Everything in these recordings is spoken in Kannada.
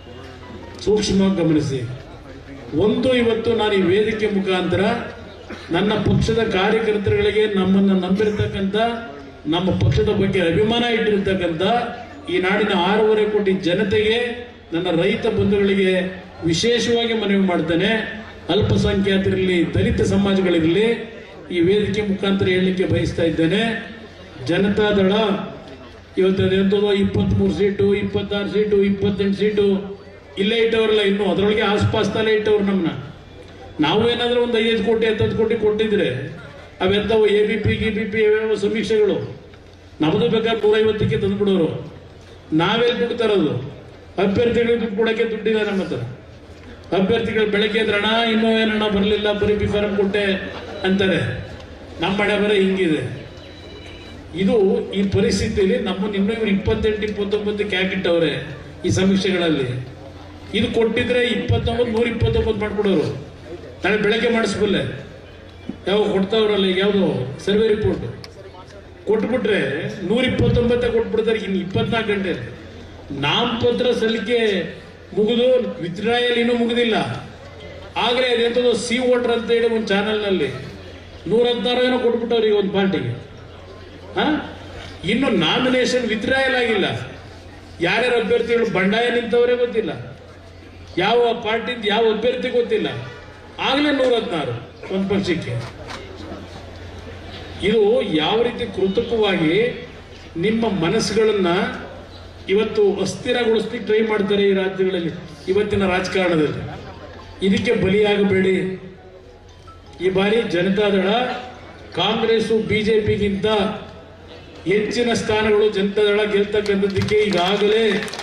ಸೂಕ್ಷ್ಮವಾಗಿ ಗಮನಿಸಿ ಒಂದು ಇವತ್ತು ನಾನು ಈ ವೇದಿಕೆ ಮುಖಾಂತರ ನನ್ನ ಪಕ್ಷದ ಕಾರ್ಯಕರ್ತರುಗಳಿಗೆ ನಮ್ಮನ್ನು ನಂಬಿರ್ತಕ್ಕಂಥ ನಮ್ಮ ಪಕ್ಷದ ಬಗ್ಗೆ ಅಭಿಮಾನ ಇಟ್ಟಿರ್ತಕ್ಕಂಥ ಈ ನಾಡಿನ ಆರೂವರೆ ಕೋಟಿ ಜನತೆಗೆ ನನ್ನ ರೈತ ಬಂಧುಗಳಿಗೆ ವಿಶೇಷವಾಗಿ ಮನವಿ ಮಾಡ್ತೇನೆ ಅಲ್ಪಸಂಖ್ಯಾತರಿರಲಿ ದಲಿತ ಸಮಾಜಗಳಿರಲಿ ಈ ವೇದಿಕೆ ಮುಖಾಂತರ ಹೇಳಲಿಕ್ಕೆ ಬಯಸ್ತಾ ಇದ್ದೇನೆ ಜನತಾದಳ ಇವತ್ತು ಎಂಥದೋ ಇಪ್ಪತ್ಮೂರು ಸೀಟು ಇಪ್ಪತ್ತಾರು ಸೀಟು ಇಪ್ಪತ್ತೆಂಟು ಸೀಟು ಇಲ್ಲೇ ಇಟ್ಟವರಲ್ಲ ಇನ್ನು ಅದರೊಳಗೆ ಆಸ್ಪಾಸ್ತಲ್ಲೇ ಇಟ್ಟವ್ರು ನಮ್ಮನ್ನ ನಾವು ಏನಾದ್ರೂ ಒಂದು ಐದೈದು ಕೋಟಿ ಹತ್ತತ್ತು ಕೋಟಿ ಕೊಟ್ಟಿದ್ರೆ ಅವೆಂಥವು ಎ ಬಿ ಪಿ ಗಿ ಬಿ ಪಿ ಯಾವ್ಯಾವ ಸಮೀಕ್ಷೆಗಳು ನಮ್ಮದು ಬೇಕಾದ್ರೆ ನೂರೈವತ್ತಕ್ಕೆ ತಂದುಬಿಡೋರು ನಾವೆಲ್ಲಿ ದುಡ್ಡು ತರೋದು ಅಭ್ಯರ್ಥಿಗಳಿಗೆ ದುಡ್ಡು ಕೊಡೋಕ್ಕೆ ದುಡ್ಡಿಲ್ಲ ನಮ್ಮ ಹತ್ರ ಅಭ್ಯರ್ಥಿಗಳು ಬೆಳಗ್ಗೆ ಎದ್ರಣ ಇನ್ನೂ ಏನಣ್ಣ ಬರಲಿಲ್ಲ ಬರೀ ಬಿ ಫಾರಂ ಕೊಟ್ಟೆ ಅಂತಾರೆ ನಮ್ಮ ಮನೆ ಬರೀ ಹಿಂಗಿದೆ ಇದು ಈ ಪರಿಸ್ಥಿತಿಯಲ್ಲಿ ನಮ್ಮನ್ನು ಇನ್ನೂ ಇವ್ರು ಇಪ್ಪತ್ತೆಂಟು ಇಪ್ಪತ್ತೊಂಬತ್ತಕ್ಕೆ ಯಾಕಿಟ್ಟವ್ರೆ ಈ ಸಮೀಕ್ಷೆಗಳಲ್ಲಿ ಇದು ಕೊಟ್ಟಿದ್ರೆ ಇಪ್ಪತ್ತೊಂಬತ್ತು ನೂರ ಇಪ್ಪತ್ತೊಂಬತ್ತು ಮಾಡ್ಕೊಡೋರು ನಾಳೆ ಬೆಳಗ್ಗೆ ಮಾಡಿಸ್ಬಲ್ಲೆ ಯಾವ ಕೊಡ್ತಾವ್ರಲ್ಲ ಯಾವುದು ಸರ್ವೆ ರಿಪೋರ್ಟ್ ಕೊಟ್ಬಿಟ್ರೆ ನೂರ ಇಪ್ಪತ್ತೊಂಬತ್ತೇ ಕೊಟ್ಬಿಡ್ತಾರೆ ಇನ್ನು ಇಪ್ಪತ್ನಾಲ್ಕು ಗಂಟೆ ನಾಮಪತ್ರ ಸಲ್ಲಿಕೆ ಮುಗಿದು ವಿತ್ಡ್ರಾಯಲ್ ಇನ್ನೂ ಮುಗಿದಿಲ್ಲ ಆಗಲೇ ಅದೆಂಥದ್ದು ಸಿ ವೋಟರ್ ಅಂತ ಹೇಳಿ ಒಂದು ಚಾನಲ್ನಲ್ಲಿ ನೂರ ಹದಿನಾರು ಏನೋ ಕೊಟ್ಬಿಟ್ಟವ್ರಿಗೆ ಒಂದು ಪಾರ್ಟಿಗೆ ಹಾ? ಇನ್ನು ನಾಮಿನೇಷನ್ ವಿತ್ಡ್ರಾಯಲ್ ಆಗಿಲ್ಲ ಯಾರ್ಯಾರ ಅಭ್ಯರ್ಥಿಗಳು ಬಂಡಾಯ ನಿಂತವರೇ ಗೊತ್ತಿಲ್ಲ ಯಾವ ಪಾರ್ಟಿಯಿಂದ ಯಾವ ಅಭ್ಯರ್ಥಿ ಗೊತ್ತಿಲ್ಲ ಆಗಲೇ ನೂರ ಹದಿನಾರು ಒಂದು ಪಕ್ಷಕ್ಕೆ ಇದು ಯಾವ ರೀತಿ ಕೃತಕವಾಗಿ ನಿಮ್ಮ ಮನಸ್ಸುಗಳನ್ನ ಇವತ್ತು ಅಸ್ಥಿರಗೊಳಿಸ್ಲಿಕ್ಕೆ ಟ್ರೈ ಮಾಡ್ತಾರೆ ಈ ರಾಜ್ಯಗಳಲ್ಲಿ ಇವತ್ತಿನ ರಾಜಕಾರಣದಲ್ಲಿ ಇದಕ್ಕೆ ಬಲಿಯಾಗಬೇಡಿ ಈ ಬಾರಿ ಜನತಾದಳ ಕಾಂಗ್ರೆಸ್ ಬಿಜೆಪಿಗಿಂತ ಹೆಚ್ಚಿನ ಸ್ಥಾನಗಳು ಜನತಾದಳ ಗೆಲ್ತಕ್ಕಂಥದ್ದಕ್ಕೆ ಈಗಾಗಲೇ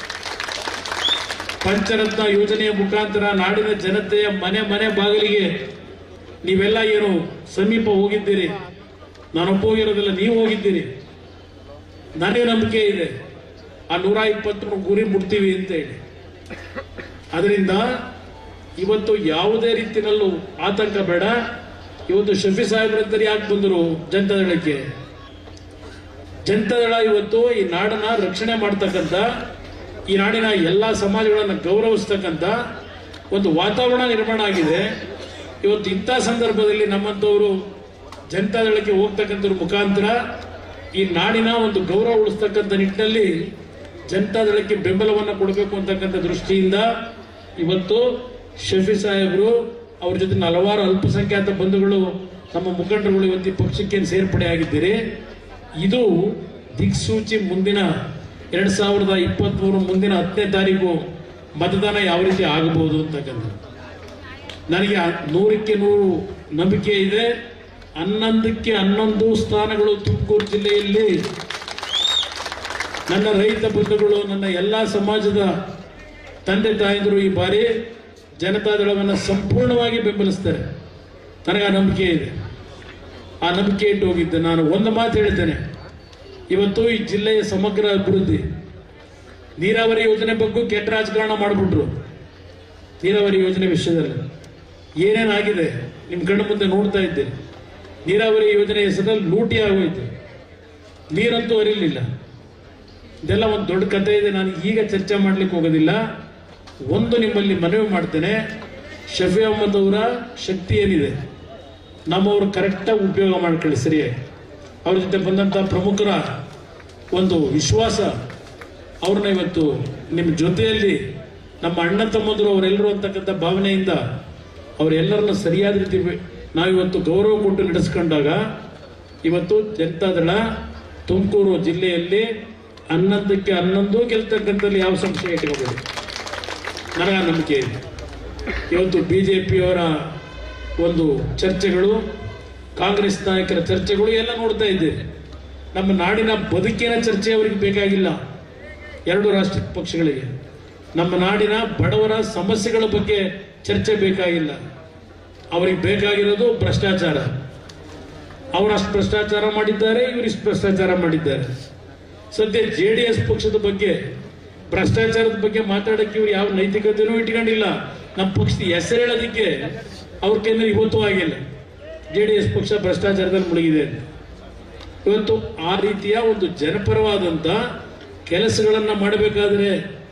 ಪಂಚರತ್ನ ಯೋಜನೆಯ ಮುಖಾಂತರ ನಾಡಿನ ಜನತೆಯ ಮನೆ ಮನೆ ಬಾಗಿಲಿಗೆ ನೀವೆಲ್ಲ ಏನು ಸಮೀಪ ಹೋಗಿದ್ದೀರಿ ನಾನೊಬ್ಬ ಹೋಗಿರೋದಿಲ್ಲ ನೀವು ಹೋಗಿದ್ದೀರಿ ನನಗೆ ನಂಬಿಕೆ ಇದೆ ಆ ನೂರ ಇಪ್ಪತ್ತು ಗುರಿ ಮುಟ್ತೀವಿ ಅಂತ ಹೇಳಿ ಅದರಿಂದ ಇವತ್ತು ಯಾವುದೇ ರೀತಿಯಲ್ಲೂ ಆತಂಕ ಬೇಡ ಇವತ್ತು ಶಫಿ ಸಾಹೇಬ್ರಂತರು ಯಾಕೆ ಬಂದರು ಜನತಾದಳಕ್ಕೆ ಜನತಾದಳ ಇವತ್ತು ಈ ನಾಡನ್ನ ರಕ್ಷಣೆ ಮಾಡ್ತಕ್ಕಂಥ ಈ ನಾಡಿನ ಎಲ್ಲ ಸಮಾಜಗಳನ್ನು ಗೌರವಿಸ್ತಕ್ಕಂಥ ಒಂದು ವಾತಾವರಣ ನಿರ್ಮಾಣ ಆಗಿದೆ ಇವತ್ತು ಇಂಥ ಸಂದರ್ಭದಲ್ಲಿ ನಮ್ಮಂಥವರು ಜನತಾದಳಕ್ಕೆ ಹೋಗ್ತಕ್ಕಂಥವ್ರ ಮುಖಾಂತರ ಈ ನಾಡಿನ ಒಂದು ಗೌರವ ಉಳಿಸ್ತಕ್ಕಂಥ ನಿಟ್ಟಿನಲ್ಲಿ ಜನತಾದಳಕ್ಕೆ ಬೆಂಬಲವನ್ನು ಕೊಡಬೇಕು ಅಂತಕ್ಕಂಥ ದೃಷ್ಟಿಯಿಂದ ಇವತ್ತು ಶಫಿ ಸಾಹೇಬರು ಅವ್ರ ಜೊತೆ ಹಲವಾರು ಅಲ್ಪಸಂಖ್ಯಾತ ಬಂಧುಗಳು ನಮ್ಮ ಮುಖಂಡರುಗಳು ಇವತ್ತು ಈ ಪಕ್ಷಕ್ಕೆ ಸೇರ್ಪಡೆ ಆಗಿದ್ದೀರಿ ಇದು ದಿಕ್ಸೂಚಿ ಮುಂದಿನ ಎರಡ್ ಸಾವಿರದ ಇಪ್ಪತ್ತ್ಮೂರು ಮುಂದಿನ ಹತ್ತನೇ ತಾರೀಕು ಮತದಾನ ಯಾವ ರೀತಿ ಆಗಬಹುದು ಅಂತಕ್ಕಂಥ ನನಗೆ ಆ ನೂರಕ್ಕೆ ನೂರು ನಂಬಿಕೆ ಇದೆ ಹನ್ನೊಂದಕ್ಕೆ ಹನ್ನೊಂದು ಸ್ಥಾನಗಳು ತುಮಕೂರು ಜಿಲ್ಲೆಯಲ್ಲಿ ನನ್ನ ರೈತ ಬಂಧುಗಳು ನನ್ನ ಎಲ್ಲ ಸಮಾಜದ ತಂದೆ ತಾಯಂದಿರು ಈ ಬಾರಿ ಜನತಾದಳವನ್ನು ಸಂಪೂರ್ಣವಾಗಿ ಬೆಂಬಲಿಸ್ತಾರೆ ನನಗೆ ಆ ನಂಬಿಕೆ ಇದೆ ಆ ನಂಬಿಕೆ ಇಟ್ಟು ಹೋಗಿದ್ದೆ ನಾನು ಒಂದು ಮಾತು ಹೇಳ್ತೇನೆ ಇವತ್ತು ಈ ಜಿಲ್ಲೆಯ ಸಮಗ್ರ ಅಭಿವೃದ್ಧಿ ನೀರಾವರಿ ಯೋಜನೆ ಬಗ್ಗೆ ಕೆಟ್ಟ ರಾಜಕಾರಣ ಮಾಡಿಬಿಟ್ರು ನೀರಾವರಿ ಯೋಜನೆ ವಿಷಯದಲ್ಲಿ ಏನೇನಾಗಿದೆ ನಿಮ್ಮ ಕಣ್ಣು ಮುಂದೆ ನೋಡ್ತಾ ಇದ್ದೇನೆ ನೀರಾವರಿ ಯೋಜನೆ ಹೆಸರಲ್ಲಿ ಲೂಟಿ ಆಗೋಯ್ತು ನೀರಂತೂ ಹರಿಲಿಲ್ಲ ಇದೆಲ್ಲ ಒಂದು ದೊಡ್ಡ ಕಥೆ ಇದೆ ನಾನು ಈಗ ಚರ್ಚೆ ಮಾಡ್ಲಿಕ್ಕೆ ಹೋಗೋದಿಲ್ಲ ಒಂದು ನಿಮ್ಮಲ್ಲಿ ಮನವಿ ಮಾಡ್ತೇನೆ ಶಫಿ ಅಹಮದ್ ಅವರ ಶಕ್ತಿ ಏನಿದೆ ನಮ್ಮವರು ಕರೆಕ್ಟಾಗಿ ಉಪಯೋಗ ಮಾಡ್ಕೊಳ್ಳಿ ಸರಿಯಾಗಿ ಅವ್ರ ಜೊತೆ ಬಂದಂಥ ಪ್ರಮುಖರ ಒಂದು ವಿಶ್ವಾಸ ಅವ್ರನ್ನ ಇವತ್ತು ನಿಮ್ಮ ಜೊತೆಯಲ್ಲಿ ನಮ್ಮ ಅಣ್ಣ ತಮ್ಮಂದರು ಅವರೆಲ್ಲರೂ ಅಂತಕ್ಕಂಥ ಭಾವನೆಯಿಂದ ಅವರೆಲ್ಲರನ್ನ ಸರಿಯಾದ ರೀತಿ ಬೆ- ನಾವಿವತ್ತು ಗೌರವ ಕೊಟ್ಟು ನಡೆಸ್ಕೊಂಡಾಗ ಇವತ್ತು ಜನತಾದಳ ತುಮಕೂರು ಜಿಲ್ಲೆಯಲ್ಲಿ ಹನ್ನೊಂದಕ್ಕೆ ಹನ್ನೊಂದು ಗೆಲ್ತಕ್ಕಂಥಲ್ಲಿ ಯಾವ ಸಂಶಯ ಇಟ್ಕೋಬೇಡಿ ನನಗೆ ಆ ನಂಬಿಕೆ ಇದೆ ಇವತ್ತು ಬಿ ಜೆ ಪಿಯವರ ಒಂದು ಚರ್ಚೆಗಳು ಕಾಂಗ್ರೆಸ್ ನಾಯಕರ ಚರ್ಚೆಗಳು ಎಲ್ಲ ನೋಡ್ತಾ ಇದ್ದೇವೆ ನಮ್ಮ ನಾಡಿನ ಬದುಕಿನ ಚರ್ಚೆ ಅವರಿಗೆ ಬೇಕಾಗಿಲ್ಲ ಎರಡು ರಾಷ್ಟ್ರ ಪಕ್ಷಗಳಿಗೆ ನಮ್ಮ ನಾಡಿನ ಬಡವರ ಸಮಸ್ಯೆಗಳ ಬಗ್ಗೆ ಚರ್ಚೆ ಬೇಕಾಗಿಲ್ಲ ಅವರಿಗೆ ಬೇಕಾಗಿರೋದು ಭ್ರಷ್ಟಾಚಾರ ಅವರಷ್ಟು ಭ್ರಷ್ಟಾಚಾರ ಮಾಡಿದ್ದಾರೆ ಇವರಿಷ್ಟು ಭ್ರಷ್ಟಾಚಾರ ಮಾಡಿದ್ದಾರೆ ಸದ್ಯ ಜೆ ಡಿ ಎಸ್ ಪಕ್ಷದ ಬಗ್ಗೆ ಭ್ರಷ್ಟಾಚಾರದ ಬಗ್ಗೆ ಮಾತಾಡಕ್ಕೆ ಇವ್ರು ಯಾವ ನೈತಿಕತೆನೂ ಇಟ್ಕೊಂಡಿಲ್ಲ ನಮ್ಮ ಪಕ್ಷದ ಹೆಸರು ಹೇಳೋದಕ್ಕೆ ಅವ್ರ ಕೇಂದ್ರ ಇವತ್ತು ಆಗಿಲ್ಲ ಜೆ ಡಿ ಎಸ್ ಪಕ್ಷ ಭ್ರಷ್ಟಾಚಾರದಲ್ಲಿ ಮುಳುಗಿದೆ ಅಂತ. ಇವತ್ತು ಆ ರೀತಿಯ ಒಂದು ಜನಪರವಾದಂಥ ಕೆಲಸಗಳನ್ನ ಮಾಡಬೇಕಾದ್ರೆ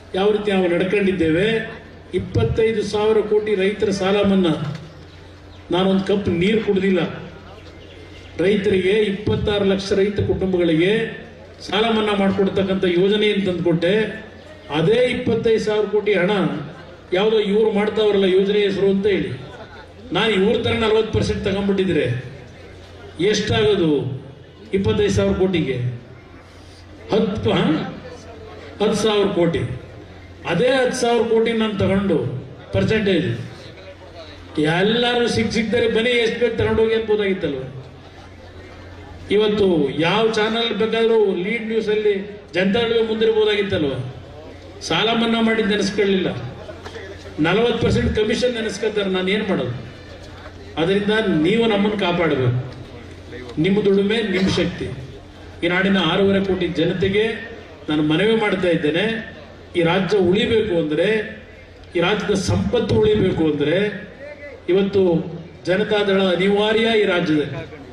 ಯಾವ ರೀತಿ ನಾವು ನಡ್ಕೊಂಡಿದ್ದೇವೆ ಇಪ್ಪತ್ತೈದು ಸಾವಿರ ಕೋಟಿ ರೈತರ ಸಾಲ ಮನ್ನಾ ನಾನೊಂದು ಕಪ್ ನೀರು ಕುಡ್ದಿಲ್ಲ ರೈತರಿಗೆ ಇಪ್ಪತ್ತಾರು ಲಕ್ಷ ರೈತ ಕುಟುಂಬಗಳಿಗೆ ಸಾಲ ಮನ್ನಾ ಮಾಡಿಕೊಡ್ತಕ್ಕಂಥ ಯೋಜನೆಯನ್ನು ತಂದುಕೊಟ್ಟೆ ಅದೇ ಇಪ್ಪತ್ತೈದು ಸಾವಿರ ಕೋಟಿ ಹಣ ಯಾವುದೋ ಇವ್ರು ಮಾಡ್ತಾವ್ರಲ್ಲ ಯೋಜನೆ ಹೆಸರು ಅಂತ ಹೇಳಿ ನಾನು ಇವ್ರ ತರ ನಲ್ವತ್ತು ಪರ್ಸೆಂಟ್ ತಗೊಂಡ್ಬಿಟ್ಟಿದ್ರೆ ಎಷ್ಟಾಗೋದು ಇಪ್ಪತ್ತೈದು ಸಾವಿರ ಕೋಟಿಗೆ ಹತ್ತು ಹಾ? ಹತ್ತು ಸಾವಿರ ಕೋಟಿ ಅದೇ ಹತ್ತು ಸಾವಿರ ಕೋಟಿ ನಾನು ತಗೊಂಡು ಪರ್ಸೆಂಟೇಜ್ ಎಲ್ಲರೂ ಸಿಕ್ ಸಿಕ್ತಾರೆ ಬನ್ನಿ ಎಷ್ಟು ಬೇಕು ತಗೊಂಡೋಗಿ ಅನ್ಬೋದಾಗಿತ್ತಲ್ವ ಇವತ್ತು ಯಾವ ಚಾನಲ್ ಬೇಕಾದ್ರೂ ಲೀಡ್ ನ್ಯೂಸ್ ಅಲ್ಲಿ ಜನತಾದಳ ಮುಂದಿರ್ಬೋದಾಗಿತ್ತಲ್ವ ಸಾಲ ಮನ್ನಾ ಮಾಡಿದ್ದು ನೆನೆಸ್ಕೊಳ್ಳಿಲ್ಲ ನಲವತ್ತು ಪರ್ಸೆಂಟ್ ಕಮಿಷನ್ ನೆನೆಸ್ಕೊತಾರೆ ನಾನು ಏನು ಮಾಡೋದು ಅದರಿಂದ ನೀವು ನಮ್ಮನ್ನು ಕಾಪಾಡಬೇಕು ನಿಮ್ಮ ದುಡಿಮೆ ನಿಮ್ಮ ಶಕ್ತಿ ಈ ನಾಡಿನ ಆರೂವರೆ ಕೋಟಿ ಜನತೆಗೆ ನಾನು ಮನವಿ ಮಾಡ್ತಾ ಇದ್ದೇನೆ ಈ ರಾಜ್ಯ ಉಳಿಬೇಕು ಅಂದರೆ ಈ ರಾಜ್ಯದ ಸಂಪತ್ತು ಉಳಿಬೇಕು ಅಂದರೆ ಇವತ್ತು ಜನತಾದಳ ಅನಿವಾರ್ಯ ಈ ರಾಜ್ಯದಲ್ಲಿ